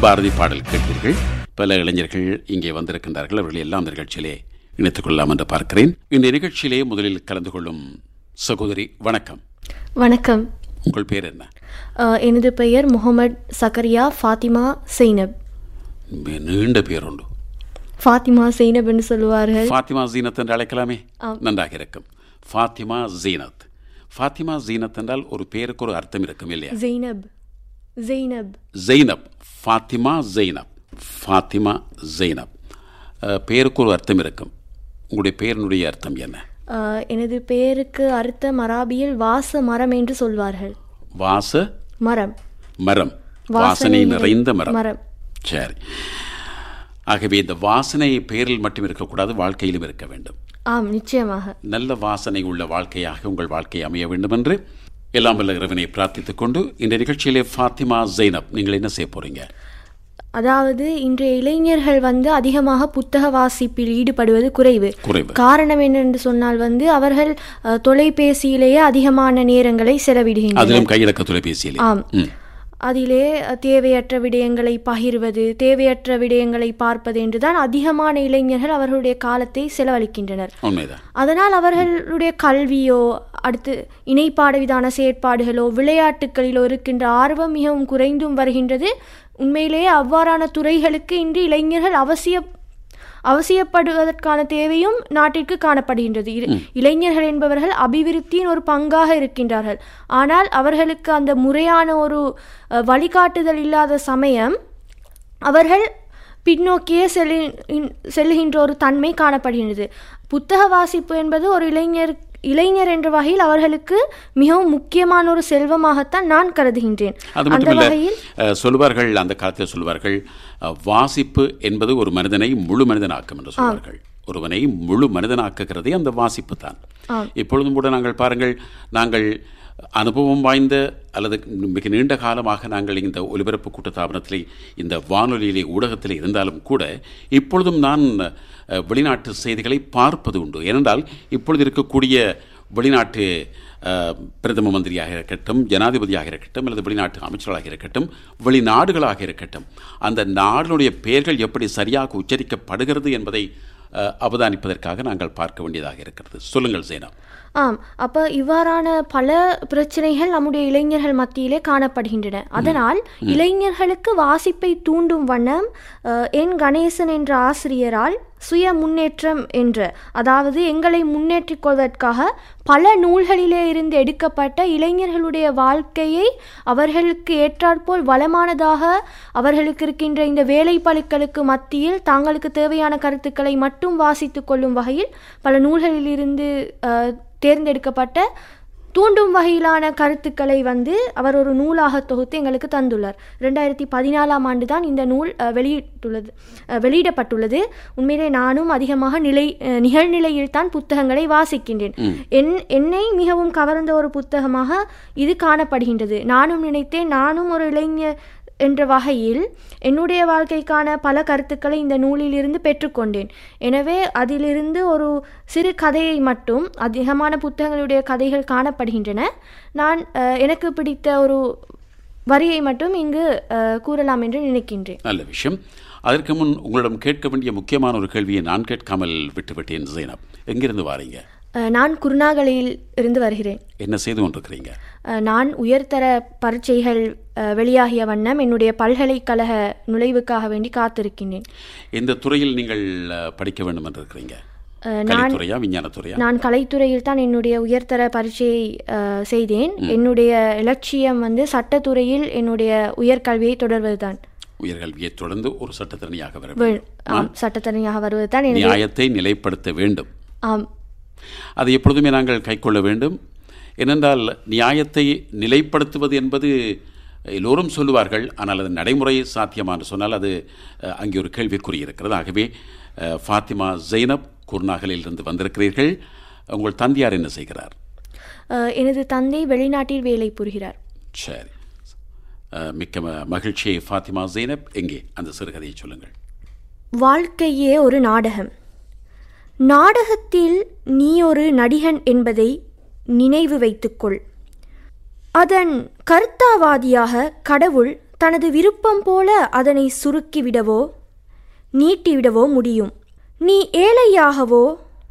பாரதி பாடல் கேட்டீர்கள் பல இளைஞர்கள் இங்கே வந்திருக்கின்றார்கள் அவர்கள் எல்லாம் இந்த நிகழ்ச்சியிலே இணைத்துக் கொள்ளலாம் என்று பார்க்கிறேன் இந்த நிகழ்ச்சியிலே முதலில் கலந்து கொள்ளும் சகோதரி வணக்கம் வணக்கம் உங்கள் பேர் என்ன அஹ், எனது பெயர் முகமது சக்கரியா ஃபாத்திமா சைனப் மிக நீண்ட பேர் உண்டு ஃபாத்திமா சைனப் என்று சொல்லுவார்கள் ஃபாத்திமா ஜீனத் என்று அழைக்கலாமே ஆம். நன்றாக இருக்கும் ஃபாத்திமா ஜீனத் ஃபாத்திமா ஜீனத் என்றால் ஒரு பேருக்கு ஒரு அர்த்தம் இருக்கும் இல்லையா ஜெய்னப் ஜெய்னப் ஜெய்னப் ஃபாத்திமா ஜெய்னப் ஃபாத்திமா ஜெய்னப் அஹ், பேருக்கு ஒரு அர்த்தம் இருக்கும் உங்களுடைய பேரினுடைய அர்த்தம் என்ன அஹ், எனது பெயருக்கு அர்த்தம் அராபியில் வாச மரம் என்று சொல்வார்கள் வாச மரம் மரம் வாசனை வாசனை நிறை- நிறைந்த மரம் மரம். சரி ஆகவே இந்த வாசனை பேரில் மட்டும் இருக்கக்கூடாது வாழ்க்கையிலும் இருக்க வேண்டும் ஆம் நிச்சயமாக நல்ல வாசனை உள்ள வாழ்க்கையாக உங்கள் வாழ்க்கை அமைய வேண்டும் என்று எல்லாம் வல்ல இறைவனை பிரார்த்தித்துக் கொண்டு இந்த நிகழ்ச்சியிலே ஃபாத்திமா ஜெய்னப் நீங்கள் என்ன செய்ய போறீங்க அதாவது இன்றைய இளைஞர்கள் வந்து அதிகமாக புத்தக வாசிப்பில் ஈடுபடுவது குறைவு குறைவு காரணம் என்னென்று சொன்னால் வந்து அவர்கள் அஹ், தொலைபேசியிலேயே அதிகமான நேரங்களை செலவிடுகின்றனர் அதிலும் கையிலக்க தொலைபேசியிலே ஆம் ம். அதிலே அஹ், தேவையற்ற விடயங்களை பகிர்வது தேவையற்ற விடயங்களை பார்ப்பது என்றுதான் அதிகமான இளைஞர்கள் அவர்களுடைய காலத்தை செலவழிக்கின்றனர் உண்மைதான் அதனால் அவர்களுடைய கல்வியோ அடுத்து இணைப்பாடுவிதான செயற்பாடுகளோ விளையாட்டுகளிலோ இருக்கின்ற ஆர்வம் மிகவும் குறைந்தும் வருகின்றது உண்மையிலேயே அவ்வாறான துறைகளுக்கு இன்று இளைஞர்கள் அவசிய அவசியப்படுவதற்கான தேவையும் நாட்டிற்கு காணப்படுகின்றது இரு- இளைஞர்கள் என்பவர்கள் அபிவிருத்தியின் ஒரு பங்காக இருக்கின்றார்கள் ஆனால் அவர்களுக்கு அந்த முறையான ஒரு அஹ், வழிகாட்டுதல் இல்லாத சமயம் அவர்கள் பின்னோக்கியே செல்லு செல்லுகின்ற ஒரு தன்மை காணப்படுகின்றது புத்தக வாசிப்பு என்பது ஒரு இளைஞர் இளைஞர் என்ற வகையில் அவர்களுக்கு மிகவும் முக்கியமான ஒரு செல்வமாகத்தான் நான் கருதுகின்றேன் அது அந்த மட்டுமல்ல வகையில் அஹ், சொல்வார்கள் அந்த காலத்தில் சொல்வார்கள் அஹ், வாசிப்பு என்பது ஒரு மனிதனை முழு மனிதனாக்கும் என்று சொல்வார்கள் ஒருவனை முழு மனிதனாக்குகிறதே அந்த வாசிப்பு தான் இப்பொழுதும் கூட நாங்கள் பாருங்கள் நாங்கள் அனுபவம் வாய்ந்த அல்லது மிக நீண்ட காலமாக நாங்கள் இந்த ஒலிபரப்பு கூட்டத்தாபனத்திலே இந்த வானொலியிலே ஊடகத்திலே இருந்தாலும் கூட இப்பொழுதும் நான் அஹ், வெளிநாட்டு செய்திகளை பார்ப்பது உண்டு ஏனென்றால் இப்பொழுது இருக்கக்கூடிய வெளிநாட்டு அஹ், பிரதம மந்திரியாக இருக்கட்டும் ஜனாதிபதியாக இருக்கட்டும் அல்லது வெளிநாட்டு அமைச்சர்களாக இருக்கட்டும் வெளிநாடுகளாக இருக்கட்டும் அந்த நாடுகளுடைய பெயர்கள் எப்படி சரியாக உச்சரிக்கப்படுகிறது என்பதை அஹ், அவதானிப்பதற்காக நாங்கள் பார்க்க வேண்டியதாக இருக்கிறது சொல்லுங்கள் சேனா ஆம் அப்ப இவ்வாறான பல பிரச்சனைகள் நம்முடைய இளைஞர்கள் மத்தியிலே காணப்படுகின்றன அதனால் இளைஞர்களுக்கு வாசிப்பை தூண்டும் வண்ணம் அஹ், என் கணேசன் என்ற ஆசிரியரால் சுய முன்னேற்றம் என்ற அதாவது எங்களை முன்னேற்றிக் கொள்வதற்காக பல நூல்களிலே இருந்து எடுக்கப்பட்ட இளைஞர்களுடைய வாழ்க்கையை அவர்களுக்கு ஏற்றாற்போல் வளமானதாக அவர்களுக்கு இருக்கின்ற இந்த வேலை பழுக்களுக்கு மத்தியில் தாங்களுக்கு தேவையான கருத்துக்களை மட்டும் வாசித்துக் கொள்ளும் வகையில் பல நூல்களிலிருந்து அஹ், தேர்ந்தெடுக்கப்பட்ட தூண்டும் வகையிலான கருத்துக்களை வந்து அவர் ஒரு நூலாக தொகுத்து எங்களுக்கு தந்துள்ளார் ரெண்டாயிரத்தி பதினாலாம் ஆண்டு தான் இந்த நூல் அஹ், வெளியிட்டுள்ளது அஹ், வெளியிடப்பட்டுள்ளது உண்மையிலே நானும் அதிகமாக நிலை அஹ், நிகழ்நிலையில் தான் புத்தகங்களை வாசிக்கின்றேன் என் என்னை மிகவும் கவர்ந்த ஒரு புத்தகமாக இது காணப்படுகின்றது நானும் நினைத்தேன் நானும் ஒரு இளைஞர் என்ற வகையில் என்னுடைய வாழ்க்கைக்கான பல கருத்துக்களை இந்த நூலிலிருந்து பெற்றுக்கொண்டேன் எனவே அதிலிருந்து ஒரு சிறு கதையை மட்டும் அதிகமான புத்தகங்களுடைய கதைகள் காணப்படுகின்றன நான் அஹ், எனக்கு பிடித்த ஒரு வரியை மட்டும் இங்கு அஹ், கூறலாம் என்று நினைக்கின்றேன் நல்ல விஷயம் அதற்கு முன் உங்களிடம் கேட்க வேண்டிய முக்கியமான ஒரு கேள்வியை நான் கேட்காமல் விட்டுவிட்டேன் ஜெய்னப் எங்கிருந்து வாரீங்க அஹ், நான் குருநாகலில் இருந்து வருகிறேன் என்ன செய்து கொண்டிருக்கிறீங்க அஹ், நான் உயர்தர பரீட்சைகள் அஹ், வெளியாகிய வண்ணம் என்னுடைய பல்கலைக்கழக நுழைவுக்காக வேண்டி காத்திருக்கின்றேன் எந்த துறையில் நீங்கள் அஹ், படிக்க வேண்டும் என்று இருக்கிறீங்க அஹ், கலைத்துறையா விஞ்ஞானத்துறையா நான் கலைத்துறையில் தான் என்னுடைய உயர்தர பரீட்சையை அஹ், செய்தேன் என்னுடைய இலட்சியம் வந்து சட்டத்துறையில் என்னுடைய உயர்கல்வியை தொடர்வதுதான் உயர்கல்வியை தொடர்ந்து ஒரு சட்டத்திறனியாக வர வே- வேண்டும் ஆம் சட்டத்தரணியாக வருவதுதான் எனது நியாயத்தை நிலைப்படுத்த வேண்டும் ஆம் அதை எப்பொழுதுமே நாங்கள் கைக்கொள்ள வேண்டும் ஏனென்றால் நியாயத்தை நிலைப்படுத்துவது என்பது எல்லோரும் சொல்லுவார்கள் ஆனால் அது நடைமுறை சாத்தியமா என்று சொன்னால் அது அஹ், அங்கே ஒரு கேள்விக்குறி இருக்கிறது ஆகவே அஹ், ஃபாத்திமா ஜெய்னப் குர்நாகலில் இருந்து வந்திருக்கிறீர்கள் உங்கள் தந்தையார் என்ன செய்கிறார் அஹ், எனது தந்தை வெளிநாட்டில் வேலை புரிகிறார் சரி அஹ், மிக்க ம- மகிழ்ச்சி ஃபாத்திமா ஜெய்னப் எங்கே அந்த சிறுகதையை சொல்லுங்கள் வாழ்க்கையே ஒரு நாடகம் நாடகத்தில் நீ ஒரு நடிகன் என்பதை நினைவு வைத்துக்கொள் அதன் கர்த்தாவாதியாக கடவுள் தனது விருப்பம் போல அதனை சுருக்கிவிடவோ நீட்டிவிடவோ முடியும் நீ ஏழையாகவோ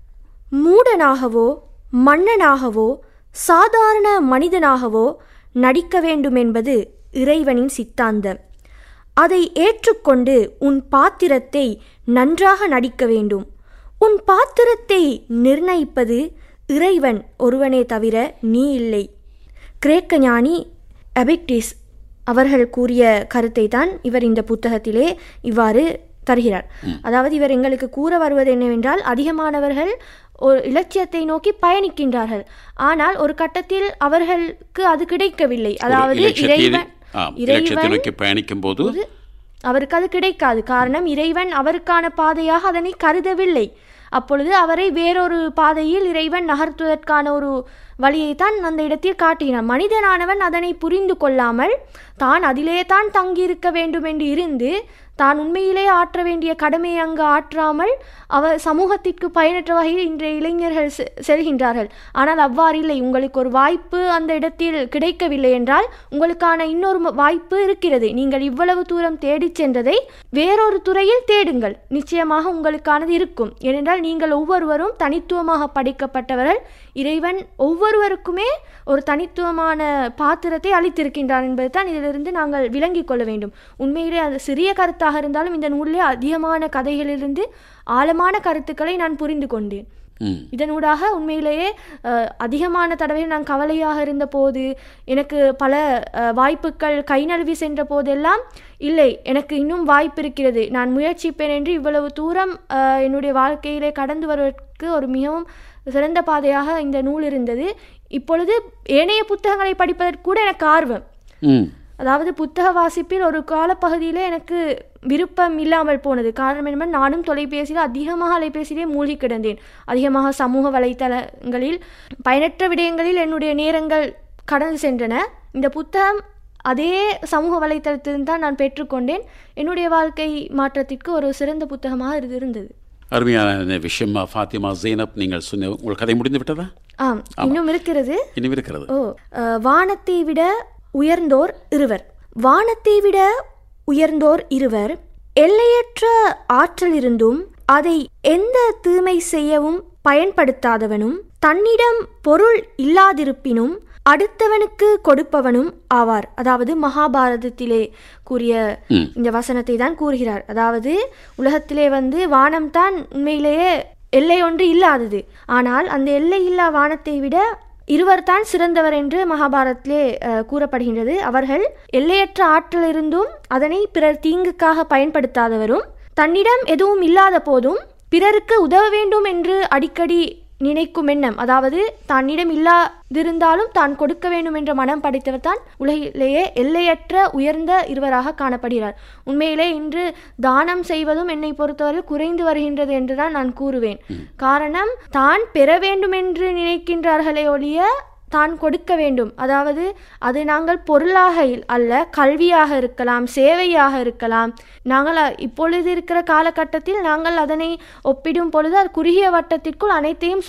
மூடனாகவோ மன்னனாகவோ சாதாரண மனிதனாகவோ நடிக்க வேண்டும் என்பது இறைவனின் சித்தாந்தம் அதை ஏற்றுக்கொண்டு உன் பாத்திரத்தை நன்றாக நடிக்க வேண்டும் உன் பாத்திரத்தை நிர்ணயிப்பது இறைவன் ஒருவனே தவிர நீ இல்லை கிரேக்க ஞானி அபிக்டிஸ் அவர்கள் கூறிய கருத்தை தான் இவர் இந்த புத்தகத்திலே இவ்வாறு தருகிறார் அதாவது இவர் எங்களுக்கு கூற வருவது என்னவென்றால் அதிகமானவர்கள் ஒரு இலட்சியத்தை நோக்கி பயணிக்கின்றார்கள் ஆனால் ஒரு கட்டத்தில் அவர்களுக்கு அது கிடைக்கவில்லை அதாவது இலட்சியத்தை இறைவன் ஆம், இலட்சியத்தை இறைவன் நோக்கி பயணிக்கும் போது அவருக்கு அது கிடைக்காது காரணம் இறைவன் அவருக்கான பாதையாக அதனை கருதவில்லை அப்பொழுது அவரை வேறொரு பாதையில் இறைவன் நகர்த்துவதற்கான ஒரு வழியைத்தான் அந்த இடத்தில் காட்டினான் மனிதனானவன் அதனை புரிந்து கொள்ளாமல் தான் அதிலே தான் தங்கியிருக்க வேண்டும் என்று இருந்து தான் உண்மையிலே ஆற்ற வேண்டிய கடமையை அங்கு ஆற்றாமல் அவர் சமூகத்திற்கு பயனற்ற வகையில் இன்றைய இளைஞர்கள் செ- செல்கின்றார்கள் ஆனால் அவ்வாறு இல்லை உங்களுக்கு ஒரு வாய்ப்பு அந்த இடத்தில் கிடைக்கவில்லை என்றால் உங்களுக்கான இன்னொரு ம- வாய்ப்பு இருக்கிறது நீங்கள் இவ்வளவு தூரம் தேடிச் சென்றதை வேறொரு துறையில் தேடுங்கள் நிச்சயமாக உங்களுக்கானது இருக்கும் ஏனென்றால் நீங்கள் ஒவ்வொருவரும் தனித்துவமாக படைக்கப்பட்டவர்கள் இறைவன் ஒவ்வொருவருக்குமே ஒரு தனித்துவமான பாத்திரத்தை அளித்திருக்கின்றான் என்பது தான் இதிலிருந்து நாங்கள் விளங்கிக் கொள்ள வேண்டும் உண்மையிலே அது சிறிய கருத்தாக இருந்தாலும் இந்த நூலிலே அதிகமான கதைகளிலிருந்து ஆழமான கருத்துக்களை நான் புரிந்து கொண்டேன் ம் இதனூடாக உண்மையிலேயே அஹ், அதிகமான தடவை நான் கவலையாக இருந்த போது எனக்கு பல அஹ், வாய்ப்புகள் கை நழுவி சென்ற போதெல்லாம் இல்லை எனக்கு இன்னும் வாய்ப்பு இருக்கிறது நான் முயற்சிப்பேன் என்று இவ்வளவு தூரம் அஹ், என்னுடைய வாழ்க்கையிலே கடந்து வருவதற்கு ஒரு மிகவும் சிறந்த பாதையாக இந்த நூல் இருந்தது இப்பொழுது ஏனைய புத்தகங்களை படிப்பதற்கு கூட எனக்கு ஆர்வம் ம் அதாவது புத்தக வாசிப்பில் ஒரு காலப்பகுதியிலே எனக்கு விருப்பம் இல்லாமல் போனது காரணம் என்ன நானும் தொலைபேசியில் அதிகமாக அலைபேசியிலே மூழ்கி கிடந்தேன் அதிகமாக சமூக வலைத்தளங்களில் பயனற்ற விடயங்களில் என்னுடைய நேரங்கள் கடந்து சென்றன இந்த புத்தகம் அதே சமூக வலைத்தளத்திலிருந்து தான் நான் பெற்றுக்கொண்டேன் என்னுடைய வாழ்க்கை மாற்றத்திற்கு ஒரு சிறந்த புத்தகமாக இது இருந்தது அருமையான விஷயம் ஃபாத்திமா ஜெய்னப் நீங்கள் சொன்ன உங்கள் கதை முடிந்து விட்டதா ஆம் இன்னும் இருக்கிறது இன்னும் இருக்கிறது ஓ அஹ், வானத்தை விட உயர்ந்தோர் இருவர் வானத்தை விட உயர்ந்தோர் இருவர் எல்லையற்ற ஆற்றல் இருந்தும் அதை எந்த தீமை செய்யவும் பயன்படுத்தாதவனும் தன்னிடம் பொருள் இல்லாதிருப்பினும் அடுத்தவனுக்கு கொடுப்பவனும் ஆவார் அதாவது மகாபாரதத்திலே கூறிய ம். இந்த வசனத்தை தான் கூறுகிறார் அதாவது உலகத்திலே வந்து வானம் தான் உண்மையிலேயே எல்லை ஒன்று இல்லாதது ஆனால் அந்த எல்லை இல்லா வானத்தை விட இருவர் தான் சிறந்தவர் என்று மகாபாரத்திலே அஹ், கூறப்படுகின்றது அவர்கள் எல்லையற்ற ஆற்றல் இருந்தும் அதனை பிறர் தீங்குக்காக பயன்படுத்தாதவரும் தன்னிடம் எதுவும் இல்லாத போதும் பிறருக்கு உதவ வேண்டும் என்று அடிக்கடி நினைக்கும் எண்ணம் அதாவது தன்னிடம் இல்லாதிருந்தாலும் தான் கொடுக்க வேண்டும் என்ற மனம் படைத்தவர் தான் உலகிலேயே எல்லையற்ற உயர்ந்த இருவராக காணப்படுகிறார் உண்மையிலே இன்று தானம் செய்வதும் என்னை பொறுத்தவரை குறைந்து வருகின்றது என்றுதான் நான் கூறுவேன் காரணம் தான் பெற வேண்டும் என்று நினைக்கின்றார்களே ஒழிய தான் கொடுக்க வேண்டும் அதாவது அது நாங்கள் பொருளாக இல்- அல்ல கல்வியாக இருக்கலாம் சேவையாக இருக்கலாம் நாங்கள் அ- இப்பொழுது இருக்கிற காலகட்டத்தில் நாங்கள் அதனை ஒப்பிடும் பொழுது அது குறுகிய வட்டத்திற்குள் அனைத்தையும்